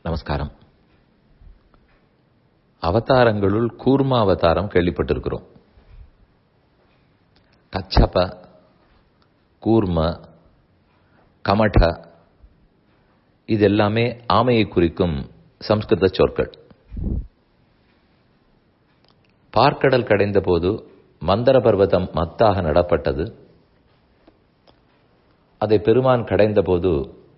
நமஸ்காரம் அவதாரங்களுள் கூர்ம அவதாரம் கேள்விப்பட்டிருக்கிறோம் கச்சப கூர்ம கமட இது எல்லாமே ஆமையை குறிக்கும் சம்ஸ்கிருத சொற்கள் பார்க்கடல் கடைந்த போது மந்தர பர்வதம் மத்தாக நடப்பட்டது அதை பெருமான் கடைந்த போது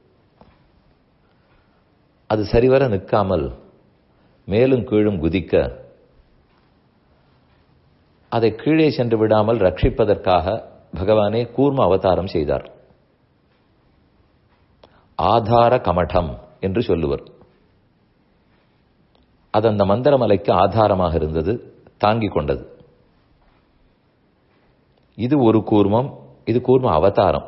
அது சரிவர நிற்காமல் மேலும் கீழும் குதிக்க அதை கீழே சென்று விடாமல் ரட்சிப்பதற்காக பகவானே கூர்ம அவதாரம் செய்தார் ஆதார கமடம் என்று சொல்லுவர் அது அந்த மந்திரமலைக்கு ஆதாரமாக இருந்தது தாங்கிக் கொண்டது இது ஒரு கூர்மம் இது கூர்ம அவதாரம்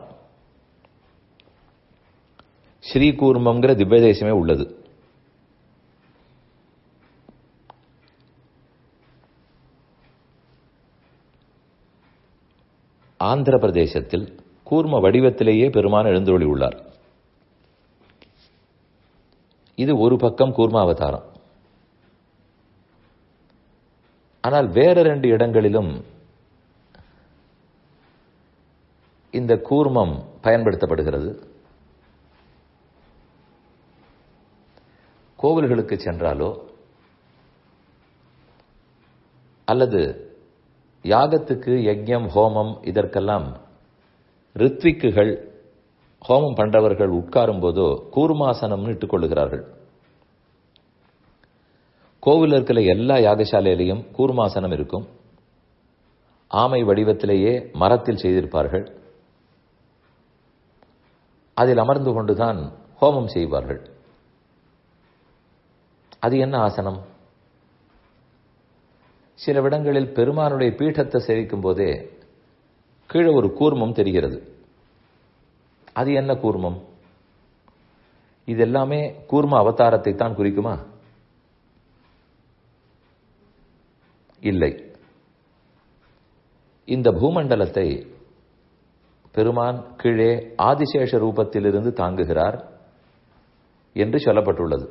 ஸ்ரீ கூர்மங்கிற திவ்யதேசமே உள்ளது ஆந்திர பிரதேசத்தில் கூர்ம வடிவத்திலேயே பெருமான் எழுந்தொழி உள்ளார் இது ஒரு பக்கம் கூர்ம அவதாரம் ஆனால் வேற ரெண்டு இடங்களிலும் இந்த கூர்மம் பயன்படுத்தப்படுகிறது கோவில்களுக்கு சென்றாலோ அல்லது யாகத்துக்கு யஜ்யம் ஹோமம் இதற்கெல்லாம் ரித்விக்குகள் ஹோமம் பண்றவர்கள் உட்காரும் போதோ கூர்மாசனம்னு இட்டுக் கொள்ளுகிறார்கள் கோவில் இருக்கிற எல்லா யாகசாலையிலையும் கூர்மாசனம் இருக்கும் ஆமை வடிவத்திலேயே மரத்தில் செய்திருப்பார்கள் அதில் அமர்ந்து கொண்டுதான் ஹோமம் செய்வார்கள் அது என்ன ஆசனம் சில இடங்களில் பெருமானுடைய பீഠத்தை சேவிக்கும் போதே கீழே ஒரு கூர்மம் தெரிகிறது அது என்ன கூர்மம் இது எல்லாமே கூர்ம அவதாரத்தை தான் குறிக்குமா இல்லை இந்த பூமண்டலத்தை பெருமான் கீழே ஆதிசேஷ ரூபத்திலிருந்து தாங்குகிறார் என்று சொல்லப்பட்டுள்ளது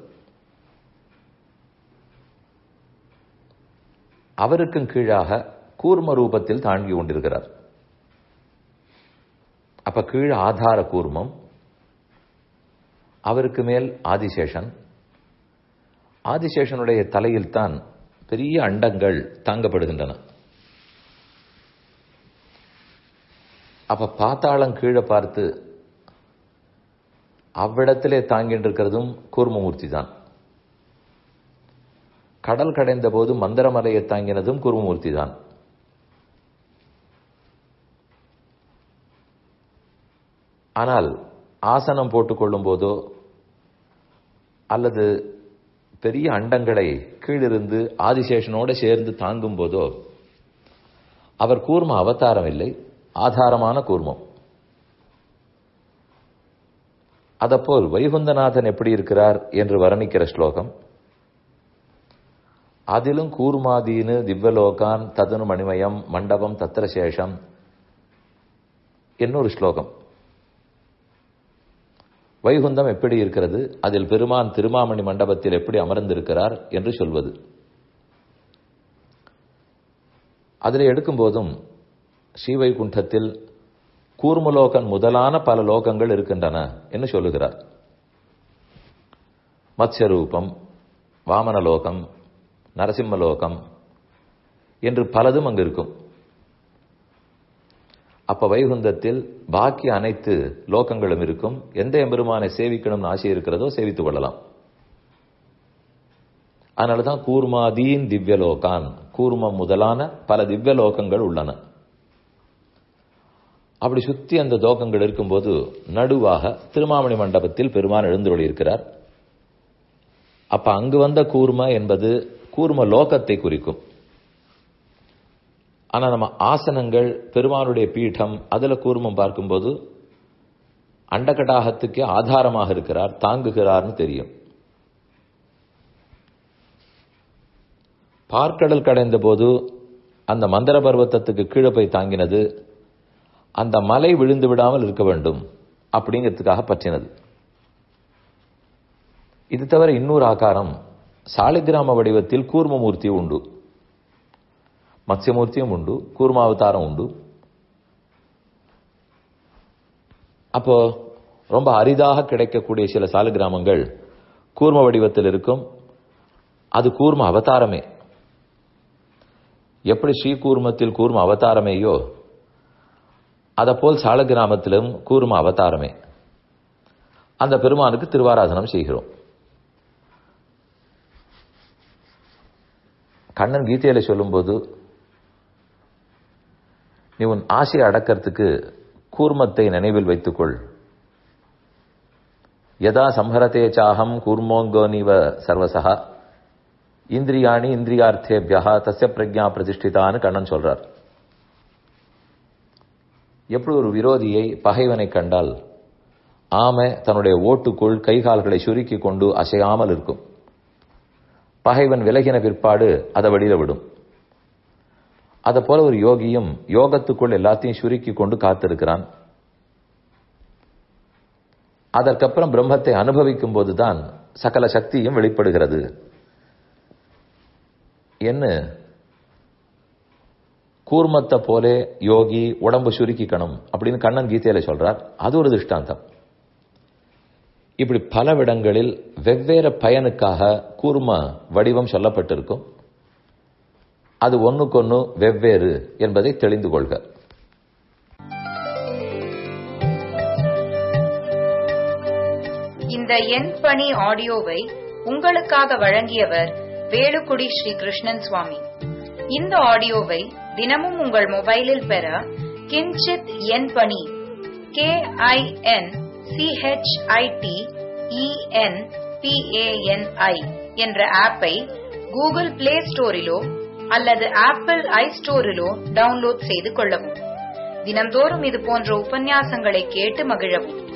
அவருக்கும் கீழாக கூர்ம ரூபத்தில் தாங்கி கொண்டிருக்கிறார் அப்ப கீழ் ஆதார கூர்மம் அவருக்கு மேல் ஆதிசேஷன் ஆதிசேஷனுடைய தலையில் தான் பெரிய அண்டங்கள் தாங்கப்படுகின்றன அப்ப பாத்தாளம் கீழே பார்த்து அவ்விடத்திலே தாங்கிட்டு இருக்கிறதும் கூர்மமூர்த்தி தான் கடல் கடைந்த போது மந்திரமலையை தாங்கினதும் குருமூர்த்தி தான் ஆனால் ஆசனம் போட்டுக்கொள்ளும் போதோ அல்லது பெரிய அண்டங்களை கீழிருந்து ஆதிசேஷனோடு சேர்ந்து தாங்கும் போதோ அவர் கூர்ம அவதாரம் இல்லை ஆதாரமான கூர்மம் அதப்போல் வைகுந்தநாதன் எப்படி இருக்கிறார் என்று வர்ணிக்கிற ஸ்லோகம் அதிலும் கூர்மாதீனு திவ்வலோகான் ததனு மணிமயம் மண்டபம் தத்திரசேஷம் என்னொரு ஸ்லோகம் வைகுந்தம் எப்படி இருக்கிறது அதில் பெருமான் திருமாமணி மண்டபத்தில் எப்படி அமர்ந்திருக்கிறார் என்று சொல்வது அதில் எடுக்கும்போதும் ஸ்ரீவைகுண்டத்தில் கூர்மலோகன் முதலான பல லோகங்கள் இருக்கின்றன என்று சொல்லுகிறார் மத்ஸ்யரூபம் வாமனலோகம் நரசிம்மலோகம் என்று பலதும் அங்கு இருக்கும் அப்ப வைகுந்தத்தில் பாக்கி அனைத்து லோகங்களும் இருக்கும் எந்த எம்பெருமானை சேவிக்கணும்னு ஆசை இருக்கிறதோ சேவித்துக் கொள்ளலாம் அதனாலதான் கூர்மாதீன் திவ்யலோகான் கூர்மம் முதலான பல திவ்யலோகங்கள் உள்ளன அப்படி சுத்தி அந்த லோகங்கள் இருக்கும்போது நடுவாக திருமாமணி மண்டபத்தில் பெருமான் எழுந்துள்ளி இருக்கிறார் அப்ப அங்கு வந்த கூர்ம என்பது கூர்ம லோகத்தை குறிக்கும் ஆனா நம்ம ஆசனங்கள் பெருமானுடைய பீடம் அதுல கூர்மம் பார்க்கும்போது அண்டகடாகத்துக்கு ஆதாரமாக இருக்கிறார் தாங்குகிறார்னு தெரியும் பார்க்கடல் கடைந்த போது அந்த மந்திர பர்வத்தத்துக்கு கீழே போய் தாங்கினது அந்த மலை விழுந்து விடாமல் இருக்க வேண்டும் அப்படிங்கிறதுக்காக பற்றினது இது தவிர இன்னொரு ஆகாரம் சாலிகிராம வடிவத்தில் கூர்மமூர்த்தி உண்டு மத்ஸ்யமூர்த்தியும் உண்டு கூர்மாவதாரம் உண்டு அப்போ ரொம்ப அரிதாக கிடைக்கக்கூடிய சில சாலிகிராமங்கள் கூர்ம வடிவத்தில் இருக்கும் அது கூர்ம அவதாரமே எப்படி ஸ்ரீகூர்மத்தில் கூர்ம அவதாரமேயோ அதப்போல் சாலகிராமத்திலும் கூர்ம அவதாரமே அந்த பெருமானுக்கு திருவாராதனம் செய்கிறோம் கண்ணன் கீதையில சொல்லும்போது நீ உன் ஆசையை அடக்கிறதுக்கு கூர்மத்தை நினைவில் வைத்துக்கொள் யதா சம்ஹரதே சாகம் கூர்மோங்கோனிவ சர்வசகா இந்திரியாணி இந்திரியார்த்தேபியா தஸ்ய பிரஜா பிரதிஷ்டிதான்னு கண்ணன் சொல்றார் எப்படி ஒரு விரோதியை பகைவனை கண்டால் ஆமை தன்னுடைய ஓட்டுக்குள் கைகால்களை சுருக்கி கொண்டு அசையாமல் இருக்கும் பகைவன் விலகின பிற்பாடு அதை வெளியில விடும் அதை போல ஒரு யோகியும் யோகத்துக்குள் எல்லாத்தையும் சுருக்கி கொண்டு காத்திருக்கிறான் அதற்கப்புறம் பிரம்மத்தை அனுபவிக்கும் போதுதான் சகல சக்தியும் வெளிப்படுகிறது என்ன கூர்மத்தை போலே யோகி உடம்பு சுருக்கிக்கணும் அப்படின்னு கண்ணன் கீதையில சொல்றார் அது ஒரு திருஷ்டாந்தம் இப்படி பல விடங்களில் வெவ்வேறு பயனுக்காக கூர்ம வடிவம் சொல்லப்பட்டிருக்கும் அது ஒன்றுக்கொன்று வெவ்வேறு என்பதை தெளிந்து கொள்க இந்த எண் பணி ஆடியோவை உங்களுக்காக வழங்கியவர் வேலுக்குடி ஸ்ரீ கிருஷ்ணன் சுவாமி இந்த ஆடியோவை தினமும் உங்கள் மொபைலில் பெற கிஞ்சித் எண் பணி கே ஐ என் சிஹெச்ஐடி இஎன் பிஏஎன்ஐ என்ற ஆப்பை கூகுள் பிளே ஸ்டோரிலோ அல்லது ஆப்பிள் ஐ ஸ்டோரிலோ டவுன்லோட் செய்து கொள்ளவும் தினம்தோறும் இது போன்ற உபன்யாசங்களை கேட்டு மகிழவும்